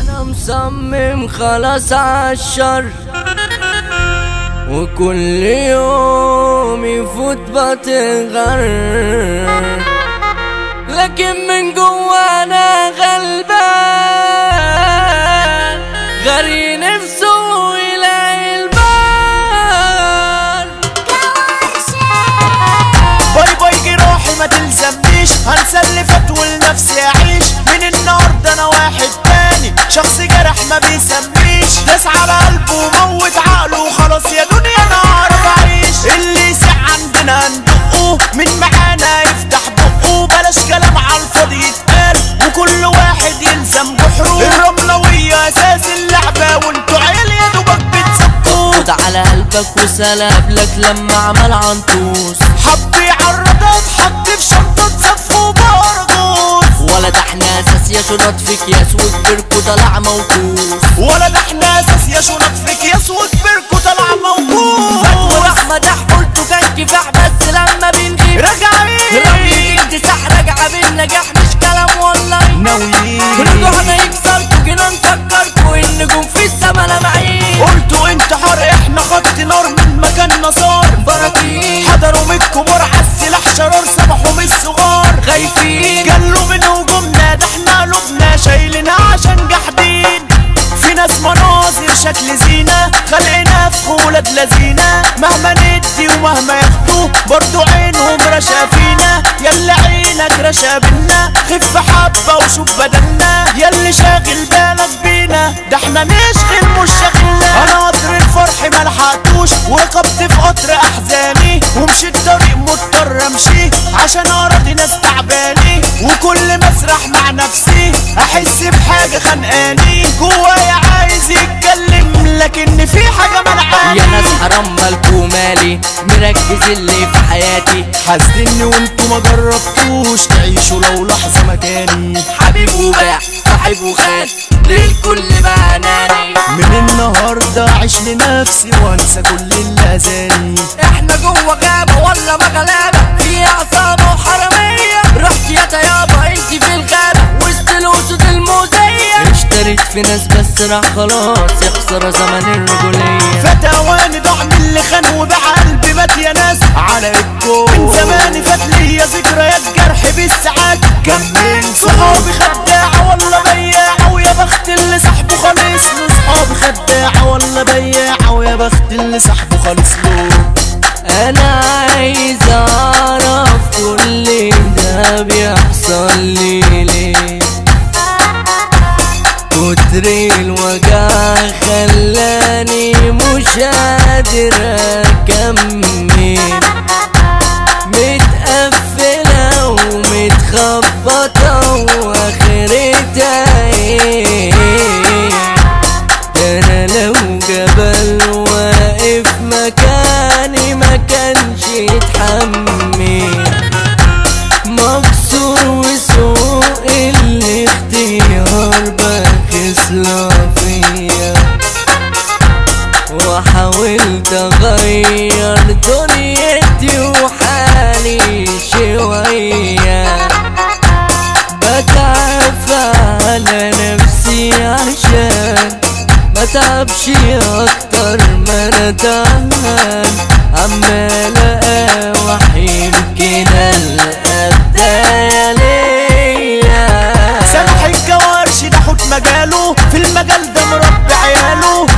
انا مصمم خلاص عالشر وكل يوم يفوت بتغر لكن من جوا انا غلبان غري نفسه يلاقي البال باي باي جراحي ما تلزمنيش هنسى اللي فات ولنفسي اعيش من النهارده انا واحد تاني شخص جرح ما بيسميش داس على قلبه وموت عقله وخلاص يا دنيا انا اعرف اعيش اللي يسع عندنا هندقه من معانا يفتح بقه بلاش كلام على الفاضي يتقال وكل واحد يلزم بحروف الرملوية اساس اللعبة وانتوا عيال يا دوبك بتسكوا خد على قلبك وسلب لك لما عمل عنطوس حب يعرض اتحط في شنطة صف وبرغوث ولا ده احنا اساس يا شنط في اكياس وكبركوا طلع موكوس ولا ده احنا اساس يا شنط في اكياس وكبركوا طلع موجود واحمد قلته كان كفاح بس لما بنغيب راجعين رمي اكتساح راجعة بالنجاح مش كلام والله ناويين رجوعنا يكسركوا جينا نفكركوا النجوم في السما لامعين قلتوا انتحار احنا خط نار من مكاننا صار براكين حضروا من الكبار عالسلاح شرار سمحوا من الصغار خايفين جلوا من هجومنا ده احنا قلوبنا شايلينها عشان جاحدين في ناس مناظر شكل زينة خلقنا في ولاد لذينة مهما ندي ومهما ياخدوا برضو عينهم رشا فينا يلا عينك رشا بينا خف حبة وشوف بدلنا ياللي شاغل بالك بينا ده احنا نشغل مش شاغلنا انا قطر الفرح ملحقتوش وركبت في قطر احزاني ومشيت طريق مضطر امشي عشان اراضي ناس تعباني وكل ما اسرح مع نفسي احس بحاجه خانقاني جوايا عايز يتكلم لكن في حاجه منعاني يا ناس حرام مالكوا مالي مركز اللي في حياتي حاسدني وانتوا ما جربتوش تعيشوا لو لحظه مكاني حبيب وباع صاحب وخان للكل بقى اناني من النهارده اعيش لنفسي وانسى كل اللي اذاني احنا جوه غابة ولا مغلابة في عصابة وحرامية رحت يا تيابا انت في الغابة وسط الاسود الموزية اشتريت في ناس بس راح خلاص يخسر زمن الرجولية فات اواني ضاع من اللي خان وباع قلبي مات يا ناس على الكون من زمان فات ليا ذكريات جرح بالساعات كم من صحابي خداعة ولا بياعة ويا بخت اللي صاحبه خالص له صحابي خداعة ولا بياعة ويا بخت اللي صاحبه خالص له انا عايز اعرف كل ده بيحصل لي ليه كتر الوجع خلاني مش قادر اكمل متقفلة ومتخبطة واخرتها ايه ده انا لو جبل واقف مكاني ما كانش يتحمل مكسور وسوء الاختيار بخسلة فيا وحاولت اغير دنيتي وحالي شوية بتعب على نفسي عشان ما تعبش اكتر ما انا تعبان عمال اقاوح يمكن القى بداية ليا سامح الجوارش ده حوت مجاله في المجال ده مربي عياله